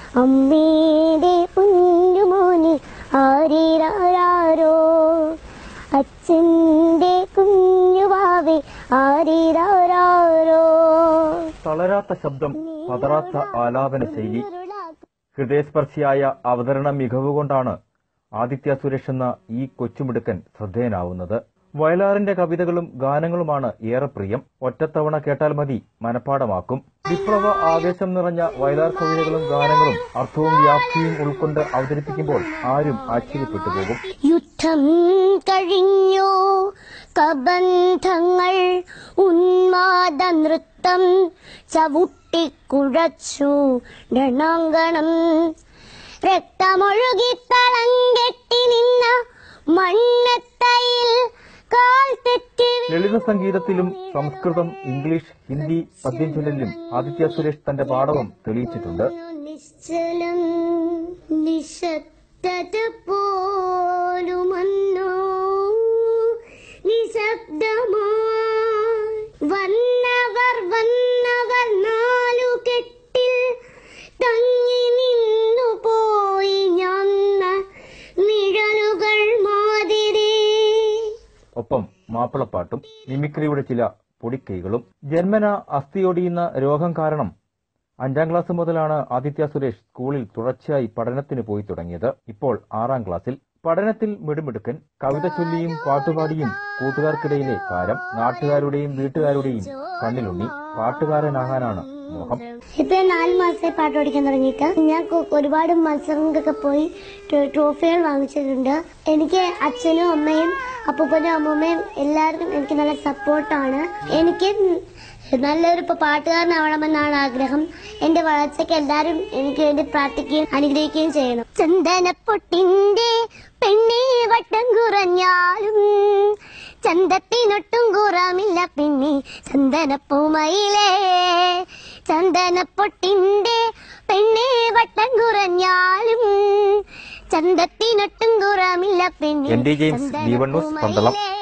അമ്മേടെ കുഞ്ഞുമോനെ ആരീരാരോ അച്ഛൻ്റെ കുഞ്ഞുവാവെ ആരീരാരോ തളരാത്ത ശബ്ദം പതറാത്ത ആലാപന ശൈലി ഹൃദയസ്പർശിയായ അവതരണ മികവ് കൊണ്ടാണ് ആദിത്യ സുരേഷ് എന്ന ഈ കൊച്ചുമിടുക്കൻ ശ്രദ്ധേയനാവുന്നത് വയലാറിന്റെ കവിതകളും ഗാനങ്ങളുമാണ് ഏറെ പ്രിയം ഒറ്റത്തവണ കേട്ടാൽ മതി മനപ്പാടമാക്കും വിപ്ലവ ആവേശം നിറഞ്ഞ വയലാർ കവിതകളും ഗാനങ്ങളും അർത്ഥവും വ്യാപ്തിയും ഉൾക്കൊണ്ട് അവതരിപ്പിക്കുമ്പോൾ ആരും ആശ്ചര്യപ്പെട്ടു പോകും യുദ്ധം കഴിഞ്ഞു കബന്ധങ്ങൾ ഉന്മാദ നൃത്തം ചവിട്ടിക്കുഴച്ചു രണാങ്കണം രക്തമൊഴുകി തളങ്കെട്ടി നിന്ന മണ്ണത്തയിൽ കാൽ തെറ്റി ലളിത സംഗീതത്തിലും സംസ്കൃതം ഇംഗ്ലീഷ് ഹിന്ദി പദ്യം ചൊല്ലലിലും ആദിത്യ സുരേഷ് തന്റെ പാടവം തെളിയിച്ചിട്ടുണ്ട് നിശ്ചലം നിശബ്ദത പോലുമന്നോ നിശബ്ദമായി വന്നവർ വന്നവർ നാലു കെട്ടിൽ തങ്ങി നിന്നു പോയി ഞന്ന നിഴലുകൾ മാതിരി ഒപ്പം മാപ്പിളപ്പാട്ടും മിമിക്രിയുടെ ചില പൊടിക്കൈകളും ജന്മന അസ്ഥിയൊടിയുന്ന രോഗം കാരണം അഞ്ചാം ക്ലാസ് മുതലാണ് ആദിത്യ സുരേഷ് സ്കൂളിൽ തുടർച്ചയായി പഠനത്തിന് പോയി തുടങ്ങിയത് ഇപ്പോൾ ആറാം ക്ലാസ്സിൽ പഠനത്തിൽ മിടുമിടുക്കൻ കവിത ചൊല്ലിയും പാട്ടുപാടിയും കൂട്ടുകാർക്കിടയിലെ താരം നാട്ടുകാരുടെയും വീട്ടുകാരുടെയും കണ്ണിലുണ്ണി പാട്ടുകാരനാകാനാണ് മോഹം ഇപ്പൊ ഞാൻ നാല് മാസമായി പാട്ട് പഠിക്കാൻ തുടങ്ങിയിട്ട് ഞാൻ കൊ- ഒരുപാട് മത്സരങ്ങൾക്കൊക്കെ പോയി ട്രോ- ട്രോഫികൾ വാങ്ങിച്ചിട്ടുണ്ട് എനിക്ക് അച്ഛനും അമ്മയും അപ്പൂപ്പനും അമ്മൂമ്മയും എല്ലാവരും എനിക്ക് നല്ല സപ്പോർട്ടാണ് എനിക്ക് നല്ലൊരു ഇപ്പൊ പാട്ടുകാരനാവണമെന്നാണ് ആഗ്രഹം എന്റെ വളർച്ചയ്ക്ക് എല്ലാവരും എനിക്ക് വേണ്ടി പ്രാർത്ഥിക്കുകയും അനുഗ്രഹിക്കുകയും ചെയ്യണം ചന്ദനപ്പൊട്ടിന്റെ പെണ്ണേ വട്ടം കുറഞ്ഞാലും ചന്തത്തിനൊട്ടും കുറമില്ല പിന്നെ ചന്ദനപ്പൂമയിലേ ചന്ദനപ്പൊട്ടിന്റെ പെണ്ണേ വട്ടം കുറഞ്ഞാലും ചന്തത്തിനൊട്ടും കുറമില്ല പിന്നെ N D James, Deepan news, Pandalam. ചന്ദനപ്പൂമയിലേ